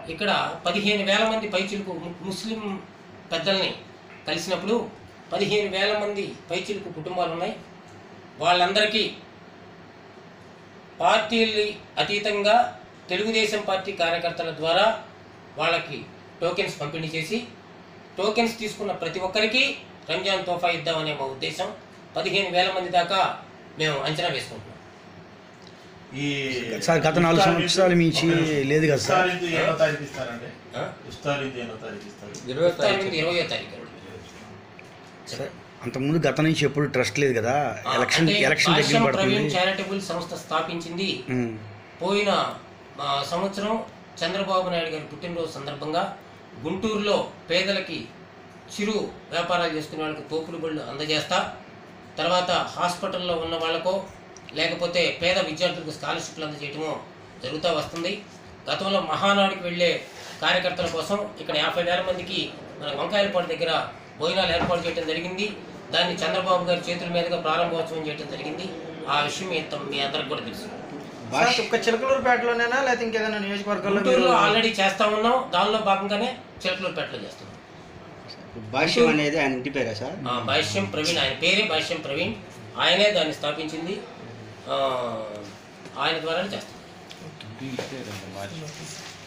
ఇక్కడ పదిహేను వేల మంది పైచిలుకు ము- ముస్లిం పెద్దల్ని కలిసినప్పుడు పదిహేను వేల మంది పైచిలుకు కుటుంబాలు ఉన్నాయి వాళ్ళందరికీ పార్టీలు అతీతంగా తెలుగుదేశం పార్టీ కార్యకర్తల ద్వారా వాళ్ళకి టోకెన్స్ పంపిణీ చేసి టోకెన్స్ తీసుకున్న ప్రతి ఒక్కరికి రంజాన్ తోఫా ఇద్దామనే మా ఉద్దేశం పదిహేను వేల మంది దాకా మేము అంచనా వేసుకుంటున్నాం ఈ సార్ గత నాలుగు సంవత్సరాల మించి లేదు కదా సార్ ఇఫ్తార్ ఇది ఎన్నో తారీఖు ఇస్తారంటే ఆ? ఇఫ్తార్ ఇది ఎన్నో తారీఖు ఇస్తారు ఇరవై ఇఫ్తార్ తారీఖు ఉంది ఇరవయో తారీఖు సార్ అంతకుముందు గత నుంచి ఎప్పుడు ట్రస్ట్ లేదు కదా ఆ, ఎలక్షన్ అంటే ఎలక్షన్ దగ్గర భాష్యం ప్రవీణ్ పడుతుంది చారిటబుల్ సంస్థ స్థాపించింది ఉమ్. పోయిన ఆ, సంవత్సరం చంద్రబాబు నాయుడు గారి పుట్టినరోజు సందర్భంగా గుంటూరులో పేదలకి చిరు వ్యాపారాలు చేసుకునే వాళ్ళకి తోపుడు బళ్ళు అందజేస్తా తర్వాత హాస్పిటల్లో ఉన్న వాళ్ళకో లేకపోతే పేద విద్యార్థులకు స్కాలర్షిప్లు అందజేయటమో జరుగుతూ వస్తుంది గతంలో మహానాడుకి వెళ్ళే కార్యకర్తల కోసం ఇక్కడ యాభై వేల మందికి మన వంకాయలపాడు దగ్గర భోజనాలు ఏర్పాటు చేయడం జరిగింది దాన్ని చంద్రబాబు గారి చేతుల మీదుగా ప్రారంభోత్సవం చేయడం జరిగింది ఆ విషయం మీ మీ అందరికి కూడా తెలుసు సార్ ఒక్క చిలకలూరుపేటలోనేనా లేకపోతే ఇంకేదైనా నియోజకవర్గాల్లో మీరు గుంటూరులో ఆల్రెడీ చేస్తా ఉన్నాం దానిలో భాగంగానే చిలకలూరుపేటలో చేస్తున్నాం భాష్యం అనేది ఆయన ఇంటి పేరా సార్ ఆ, భాష్యం ప్రవీణ్ ఆయన పేరే భాష్యం ప్రవీణ్ ఆయనే దాన్ని స్థాపించింది ఆ, ఆయన ద్వారానే చేస్తాం